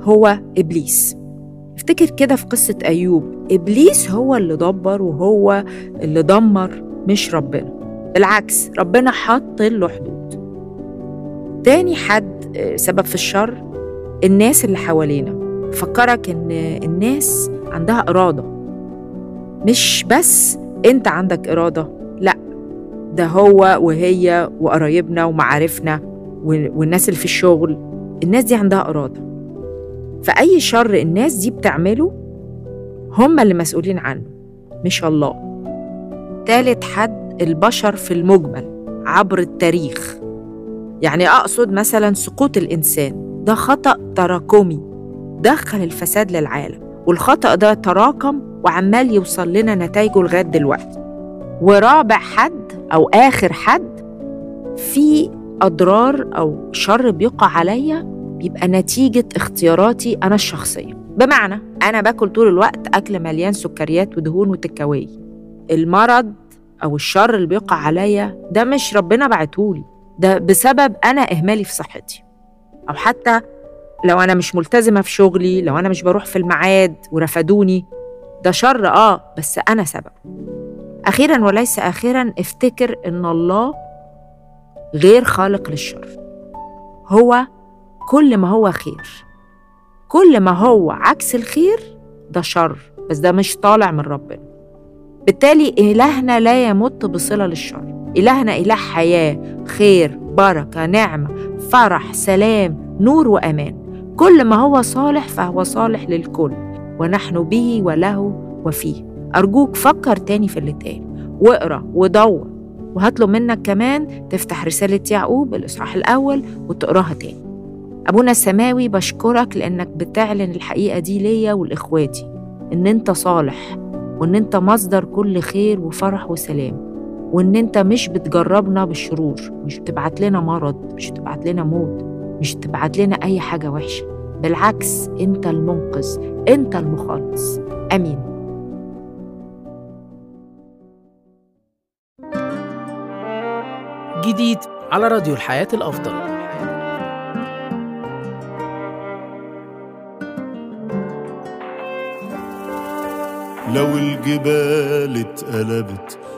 هو إبليس افتكر كده في قصة أيوب إبليس هو اللي دبر وهو اللي دمر مش ربنا بالعكس ربنا حط له حدود تاني حد سبب في الشر الناس اللي حوالينا فكرك إن الناس عندها إرادة مش بس أنت عندك إرادة لأ ده هو وهي وقرايبنا ومعارفنا والناس اللي في الشغل الناس دي عندها إرادة فأي شر الناس دي بتعمله هم اللي مسؤولين عنه مش الله تالت حد البشر في المجمل عبر التاريخ يعني أقصد مثلا سقوط الإنسان ده خطأ تراكمي دخل الفساد للعالم والخطأ ده تراكم وعمال يوصل لنا نتائجه لغاية دلوقتي ورابع حد أو آخر حد في أضرار أو شر بيقع عليا بيبقى نتيجة اختياراتي أنا الشخصية بمعنى أنا باكل طول الوقت أكل مليان سكريات ودهون وتكاوي المرض أو الشر اللي بيقع عليا ده مش ربنا بعتهولي ده بسبب أنا إهمالي في صحتي أو حتى لو أنا مش ملتزمة في شغلي لو أنا مش بروح في الميعاد ورفدوني ده شر آه بس أنا سبب أخيرا وليس آخرا افتكر إن الله غير خالق للشر هو كل ما هو خير كل ما هو عكس الخير ده شر بس ده مش طالع من ربنا بالتالي إلهنا لا يمت بصلة للشر إلهنا إله حياة خير بركة نعمة فرح سلام نور وأمان كل ما هو صالح فهو صالح للكل ونحن به وله وفيه أرجوك فكر تاني في اللي اتقال واقرا ودور وهطلب منك كمان تفتح رسالة يعقوب الإصحاح الأول وتقراها تاني أبونا السماوي بشكرك لأنك بتعلن الحقيقة دي ليا ولإخواتي إن أنت صالح وإن أنت مصدر كل خير وفرح وسلام وإن أنت مش بتجربنا بالشرور مش بتبعت لنا مرض مش بتبعت لنا موت مش بتبعت لنا أي حاجة وحشة بالعكس أنت المنقذ أنت المخلص آمين جديد على راديو الحياة الأفضل لو الجبال اتقلبت